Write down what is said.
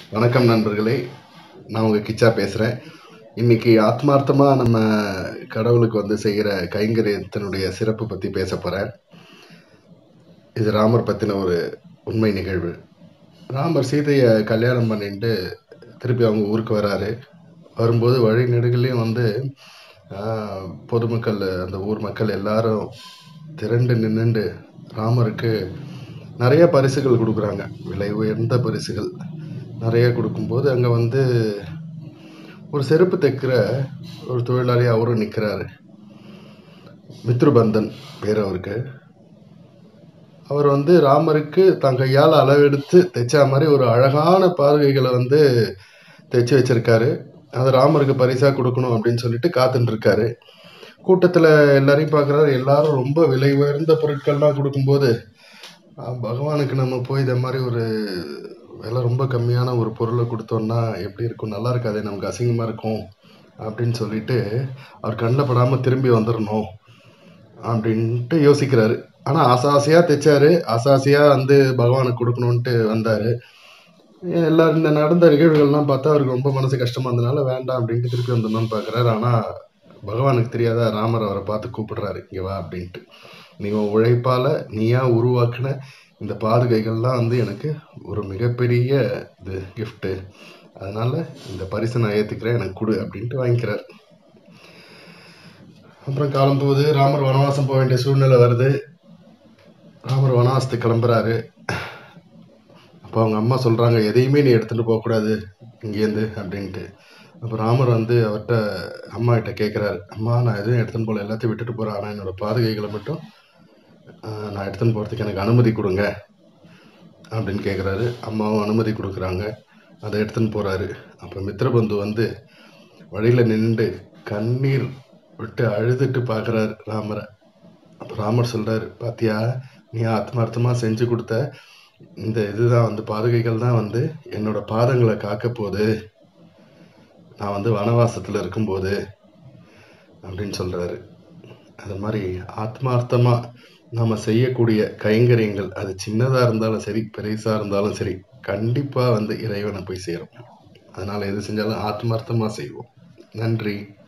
வணக்கம் நண்பர்களே நான் உங்கள் கிச்சா பேசுகிறேன் இன்னைக்கு ஆத்மார்த்தமாக நம்ம கடவுளுக்கு வந்து செய்கிற கைங்கரியத்தினுடைய சிறப்பு பற்றி பேச போகிறேன் இது ராமர் பற்றின ஒரு உண்மை நிகழ்வு ராமர் சீதையை கல்யாணம் பண்ணிட்டு திருப்பி அவங்க ஊருக்கு வராரு வரும்போது வழி நெடுகளையும் வந்து ஆஹ், பொதுமக்கள் அந்த ஊர் மக்கள் எல்லாரும் திரண்டு நின்னுண்டு ராமருக்கு நிறைய பரிசுகள் கொடுக்குறாங்க விலை உயர்ந்த பரிசுகள் நிறைய கொடுக்கும்போது அங்கே வந்து ஒரு செருப்பு தைக்கிற ஒரு தொழிலாளி அவரும் நிற்கிறாரு மித்ருபந்தன் பேர் அவருக்கு அவர் வந்து ராமருக்கு தன் கையால் அளவெடுத்து தைச்ச மாதிரி ஒரு அழகான பார்வைகளை வந்து தைச்சு வச்சிருக்காரு அதை ராமருக்கு பரிசா கொடுக்கணும் அப்படின்னு சொல்லிட்டு காத்துட்டு இருக்காரு கூட்டத்தில் எல்லாரையும் பார்க்குறாரு எல்லாரும் ரொம்ப விலை உயர்ந்த பொருட்கள்லாம் கொடுக்கும்போது ஆஹ், பகவானுக்கு நம்ம போய் இதை மாதிரி ஒரு விலை ரொம்ப கம்மியான ஒரு பொருளை கொடுத்தோம்னா எப்படி இருக்கும் நல்லா இருக்காதே நமக்கு அசிங்கமாக இருக்கும் அப்படின்னு சொல்லிட்டு அவர் கண்ணில் படாமல் திரும்பி வந்துடணும் அப்படின்ட்டு யோசிக்கிறாரு ஆனால் ஆசை ஆசையாக தைச்சாரு ஆசை ஆசையாக வந்து பகவானுக்கு கொடுக்கணுன்ட்டு வந்தார் எல்லாரும் இந்த நடந்த நிகழ்வுகள்லாம் பார்த்தா அவருக்கு ரொம்ப மனசு கஷ்டமா இருந்தனால வேண்டாம் அப்படின்ட்டு திருப்பி வந்துடணும்னு பார்க்குறாரு ஆனால் பகவானுக்கு தெரியாதா ராமர் அவரை பார்த்து கூப்பிடுறாரு இங்கே வா அப்படின்ட்டு நீ உன் உழைப்பால் நீயா உருவாக்கின இந்த பாதுகைகள்லாம் வந்து எனக்கு ஒரு மிகப்பெரிய இது கிஃப்ட்டு அதனால இந்த பரிசை நான் ஏற்றுக்கிறேன் எனக்கு கொடு அப்படின்ட்டு வாங்கிக்கிறார் அப்புறம் காலம் போகுது ராமர் வனவாசம் போக வேண்டிய சூழ்நிலை வருது ராமர் வனவாசத்துக்கு கிளம்புறாரு அப்போ அவங்க அம்மா சொல்கிறாங்க எதையுமே நீ எடுத்துகிட்டு போகக்கூடாது இங்கேருந்து அப்படின்ட்டு அப்போ ராமர் வந்து அவர்கிட்ட அம்மா கிட்ட கேட்குறாரு அம்மா நான் எதுவும் எடுத்துன்னு போகல எல்லாத்தையும் விட்டுட்டு போகிறேன் ஆனால் என்னோட பாதுகைகளை மட்டும் ஆஹ், நான் எடுத்துன்னு போகிறதுக்கு எனக்கு அனுமதி கொடுங்க அப்படின்னு கேட்குறாரு அம்மாவும் அனுமதி கொடுக்குறாங்க அதை எடுத்துன்னு போகிறாரு அப்போ மித்திரபந்து வந்து வழியில் நின்று கண்ணீர் விட்டு அழுதுட்டு பார்க்குறாரு ராமரை அப்போ ராமர் சொல்கிறாரு பாத்தியா நீ ஆத்மார்த்தமாக செஞ்சு கொடுத்த இந்த இதுதான் வந்து பாதுகைகள் தான் வந்து என்னோட பாதங்களை காக்க போகுது நான் வந்து வனவாசத்தில் இருக்கும்போது அப்படின்னு சொல்கிறாரு அது மாதிரி ஆத்மார்த்தமாக நாம் செய்யக்கூடிய கைங்கரியங்கள் அது சின்னதாக இருந்தாலும் சரி பெருசாக இருந்தாலும் சரி கண்டிப்பாக வந்து இறைவனை போய் சேரும் அதனால் எது செஞ்சாலும் ஆத்மார்த்தமாக செய்வோம் நன்றி